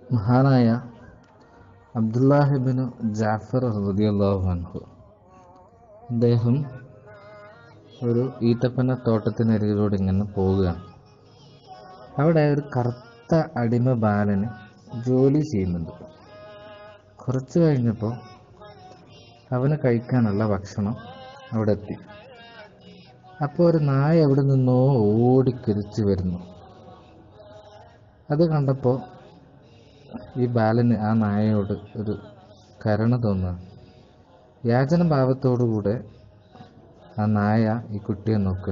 മഹാനായ അബ്ദുല്ലാഹിബിന് ജാഫർ റളിയല്ലാഹു അൻഹു അദ്ദേഹം ഒരു ഈത്തപ്പന തോട്ടത്തിനരികിലൂടെ ഇങ്ങനെ പോവുകയാണ് അവിടെ ഒരു കറുത്ത അടിമ ബാലന് ജോലി ചെയ്യുന്നുണ്ട് കുറച്ച് കഴിഞ്ഞപ്പോൾ അവന് കഴിക്കാനുള്ള ഭക്ഷണം അവിടെ എത്തി അപ്പോൾ ഒരു നായ എവിടെ നിന്നോ ഓടിക്കിരിച്ച് വരുന്നു അത് കണ്ടപ്പോൾ ഈ ബാലന് ആ നായയോട് ഒരു കരുണ തോന്നുക യാചന ഭാവത്തോടുകൂടെ ആ നായ ഈ കുട്ടിയെ നോക്കുക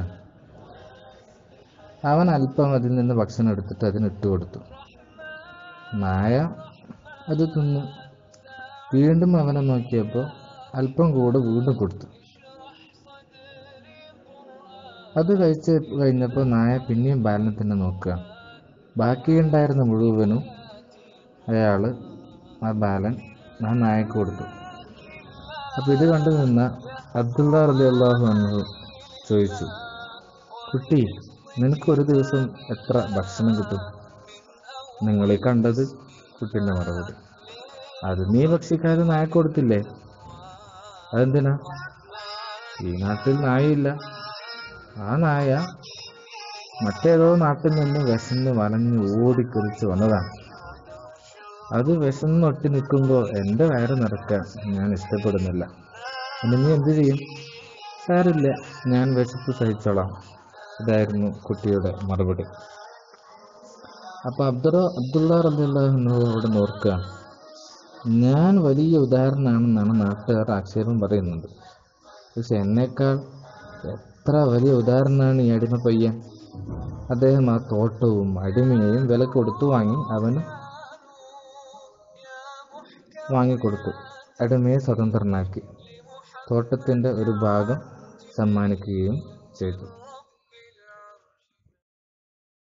അവൻ അല്പം അതിൽ നിന്ന് ഭക്ഷണം എടുത്തിട്ട് അതിന് ഇട്ട് കൊടുത്തു നായ അത് തിന്നു വീണ്ടും അവനെ നോക്കിയപ്പോൾ അല്പം കൂടെ വീണ്ടും കൊടുത്തു അത് കഴിച്ച് കഴിഞ്ഞപ്പോൾ നായ പിന്നെയും ബാലനെ തന്നെ നോക്കുക ബാക്കിയുണ്ടായിരുന്ന മുഴുവനും അയാൾ ആ ബാലൻ ആ നായക്ക് കൊടുത്തു അപ്പോൾ ഇത് കണ്ടു നിന്ന അബ്ദുള്ള റലി അള്ളാഹു അന്നു ചോദിച്ചു കുട്ടി നിനക്കൊരു ദിവസം എത്ര ഭക്ഷണം കിട്ടും നിങ്ങളെ കണ്ടത് കുട്ടിൻ്റെ മറുപടി അത് നീ ഭക്ഷിക്കാതെ നായ കൊടുത്തില്ലേ അതെന്തിനാ ഈ നാട്ടിൽ നായയില്ല ആ നായ മറ്റേതോ നാട്ടിൽ നിന്ന് വിശന്ന് വലഞ്ഞ് ഓടിക്കുറിച്ച് വന്നതാണ് അത് വിശന്നൊട്ടി നിൽക്കുമ്പോൾ എൻ്റെ വയറ് നിറക്കാൻ ഞാൻ ഇഷ്ടപ്പെടുന്നില്ല പിന്നെ നീ എന്ത് ചെയ്യും സാരില്ല ഞാൻ വിശപ്പ് സഹിച്ചോളാം ഇതായിരുന്നു കുട്ടിയുടെ മറുപടി അപ്പോൾ അബ്ദുറ അബ്ദുള്ള റബിള്ളാഹു അവിടെ നോർക്കുക ഞാൻ വലിയ ഉദാഹരണമാണെന്നാണ് നാട്ടുകാർ ആക്ഷേപം പറയുന്നുണ്ട് പക്ഷെ എന്നേക്കാൾ എത്ര വലിയ ഉദാഹരണമാണ് ഈ അടിമ പയ്യൻ അദ്ദേഹം ആ തോട്ടവും അടിമയെയും വില കൊടുത്തു വാങ്ങി അവന് വാങ്ങിക്കൊടുത്തു അടിമയെ സ്വതന്ത്രനാക്കി തോട്ടത്തിൻ്റെ ഒരു ഭാഗം സമ്മാനിക്കുകയും ചെയ്തു